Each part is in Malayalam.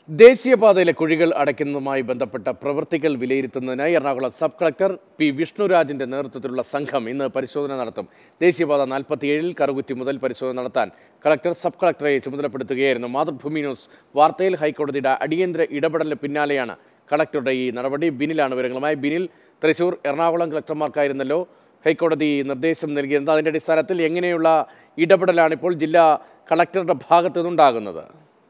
ദേശീയപാതയിലെ കുഴികൾ അടയ്ക്കുന്നതുമായി ബന്ധപ്പെട്ട പ്രവൃത്തികൾ വിലയിരുത്തുന്നതിനായി എറണാകുളം സബ് കളക്ടർ പി വിഷ്ണുരാജിന്റെ നേതൃത്വത്തിലുള്ള സംഘം ഇന്ന് പരിശോധന നടത്തും ദേശീയപാത നാൽപ്പത്തിയേഴിൽ കറുകുറ്റി മുതൽ പരിശോധന നടത്താൻ കളക്ടർ സബ് കളക്ടറെ ചുമതലപ്പെടുത്തുകയായിരുന്നു മാതൃഭൂമി ന്യൂസ് വാർത്തയിൽ ഹൈക്കോടതിയുടെ അടിയന്തര ഇടപെടലിന് പിന്നാലെയാണ് കളക്ടറുടെ ഈ നടപടി ബിനിലാണ് വിവരങ്ങളുമായി ബിനിൽ തൃശൂർ എറണാകുളം കളക്ടർമാർക്കായിരുന്നല്ലോ ഹൈക്കോടതി നിർദ്ദേശം നൽകിയത് അതിന്റെ അടിസ്ഥാനത്തിൽ എങ്ങനെയുള്ള ഇടപെടലാണ് ഇപ്പോൾ ജില്ലാ കളക്ടറുടെ ഭാഗത്തു നിന്നുണ്ടാകുന്നത്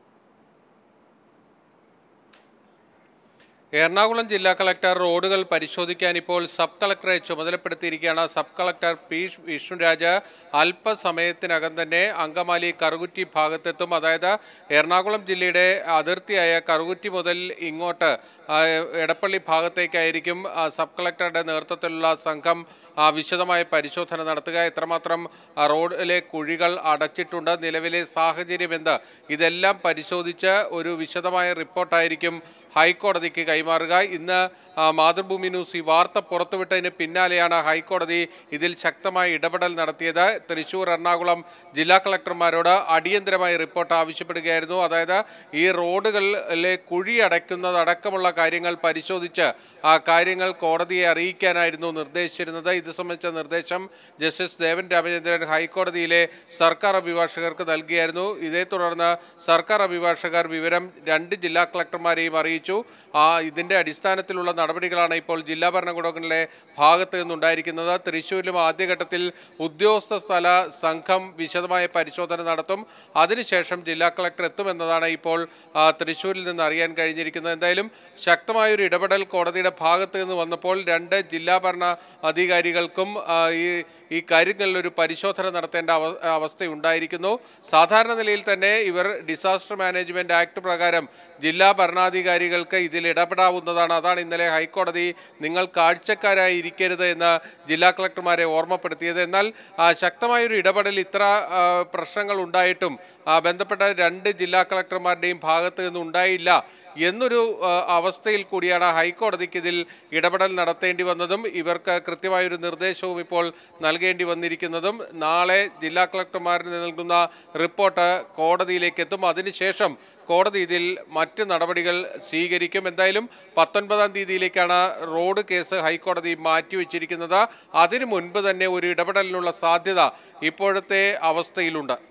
എറണാകുളം ജില്ലാ കളക്ടർ റോഡുകൾ പരിശോധിക്കാൻ ഇപ്പോൾ സബ് കളക്ടറെ ചുമതലപ്പെടുത്തിയിരിക്കുകയാണ് സബ് കളക്ടർ പി വിഷ്ണുരാജ് അല്പസമയത്തിനകം തന്നെ അങ്കമാലി കറുകുറ്റി ഭാഗത്തെത്തും അതായത് എറണാകുളം ജില്ലയുടെ അതിർത്തിയായ കറുകുറ്റി മുതൽ ഇങ്ങോട്ട് ആ, എടപ്പള്ളി ഭാഗത്തേക്കായിരിക്കും ആ, സബ് കളക്ടറുടെ നേതൃത്വത്തിലുള്ള സംഘം ആ, വിശദമായ പരിശോധന നടത്തുക എത്രമാത്രം ആ, റോഡിലെ കുഴികൾ അടച്ചിട്ടുണ്ട് നിലവിലെ സാഹചര്യം എന്ത് ഇതെല്ലാം പരിശോധിച്ച് ഒരു വിശദമായ റിപ്പോർട്ടായിരിക്കും ഹൈക്കോടതിക്ക് കൈമാറുക ഇന്ന് ആ, മാതൃഭൂമി ന്യൂസ് ഈ വാർത്ത പുറത്തുവിട്ടതിന് പിന്നാലെയാണ് ഹൈക്കോടതി ഇതിൽ ശക്തമായ ഇടപെടൽ നടത്തിയത് തൃശൂർ എറണാകുളം ജില്ലാ കളക്ടർമാരോട് അടിയന്തരമായി റിപ്പോർട്ട് ആവശ്യപ്പെടുകയായിരുന്നു അതായത് ഈ റോഡുകളിലെ കുഴി അടയ്ക്കുന്നതടക്കമുള്ള കാര്യങ്ങൾ പരിശോധിച്ച് ആ കാര്യങ്ങൾ കോടതിയെ അറിയിക്കാനായിരുന്നു നിർദ്ദേശിച്ചിരുന്നത് ഇത് സംബന്ധിച്ച നിർദ്ദേശം ജസ്റ്റിസ് ദേവൻ രാമചന്ദ്രൻ ഹൈക്കോടതിയിലെ സർക്കാർ അഭിഭാഷകർക്ക് നൽകിയായിരുന്നു ഇതേ തുടർന്ന് സർക്കാർ അഭിഭാഷകർ വിവരം രണ്ട് ജില്ലാ കളക്ടർമാരെയും അറിയിച്ചു ആ ഇതിന്റെ അടിസ്ഥാനത്തിലുള്ള നടപടികളാണ് ഇപ്പോൾ ജില്ലാ ഭരണകൂടങ്ങളിലെ ഭാഗത്ത് നിന്നുണ്ടായിരിക്കുന്നത് തൃശ്ശൂരിലും ആദ്യഘട്ടത്തിൽ ഉദ്യോഗസ്ഥ സ്ഥല സംഘം വിശദമായ പരിശോധന നടത്തും അതിനുശേഷം ജില്ലാ കളക്ടർ എത്തുമെന്നതാണ് ഇപ്പോൾ ആ, തൃശ്ശൂരിൽ നിന്ന് അറിയാൻ കഴിഞ്ഞിരിക്കുന്നത് എന്തായാലും ശക്തമായൊരു ഇടപെടൽ കോടതിയുടെ ഭാഗത്ത് നിന്ന് വന്നപ്പോൾ രണ്ട് ജില്ലാ ഭരണ അധികാരികൾക്കും ആ, ഈ ഈ കാര്യങ്ങളിൽ ഒരു പരിശോധന നടത്തേണ്ട അവ അവസ്ഥയുണ്ടായിരിക്കുന്നു സാധാരണ നിലയിൽ തന്നെ ഇവർ ഡിസാസ്റ്റർ മാനേജ്മെന്റ് ആക്ട് പ്രകാരം ജില്ലാ ഭരണാധികാരികൾക്ക് ഇതിൽ ഇടപെടാവുന്നതാണ് അതാണ് ഇന്നലെ ഹൈക്കോടതി നിങ്ങൾ കാഴ്ചക്കാരായി ഇരിക്കരുത് എന്ന് ജില്ലാ കളക്ടർമാരെ ഓർമ്മപ്പെടുത്തിയത് എന്നാൽ ആ, ശക്തമായൊരു ഇടപെടൽ ഇത്ര ആ, പ്രശ്നങ്ങൾ ഉണ്ടായിട്ടും ആ, ബന്ധപ്പെട്ട രണ്ട് ജില്ലാ കളക്ടർമാരുടെയും ഭാഗത്ത് നിന്ന് ഉണ്ടായില്ല എന്നൊരു ആ, അവസ്ഥയിൽ കൂടിയാണ് ഹൈക്കോടതിക്ക് ഇതിൽ ഇടപെടൽ നടത്തേണ്ടി വന്നതും ഇവർക്ക് കൃത്യമായൊരു നിർദ്ദേശവും ഇപ്പോൾ നൽകേണ്ടി വന്നിരിക്കുന്നതും നാളെ ജില്ലാ കളക്ടർമാരിന് നൽകുന്ന റിപ്പോർട്ട് കോടതിയിലേക്ക് എത്തും അതിനുശേഷം കോടതി ഇതിൽ മറ്റ് നടപടികൾ സ്വീകരിക്കും എന്തായാലും പത്തൊൻപതാം തീയതിയിലേക്കാണ് റോഡ് കേസ് ഹൈക്കോടതി മാറ്റിവെച്ചിരിക്കുന്നത് അതിനു മുൻപ് തന്നെ ഒരു ഇടപെടലിനുള്ള സാധ്യത ഇപ്പോഴത്തെ അവസ്ഥയിലുണ്ട്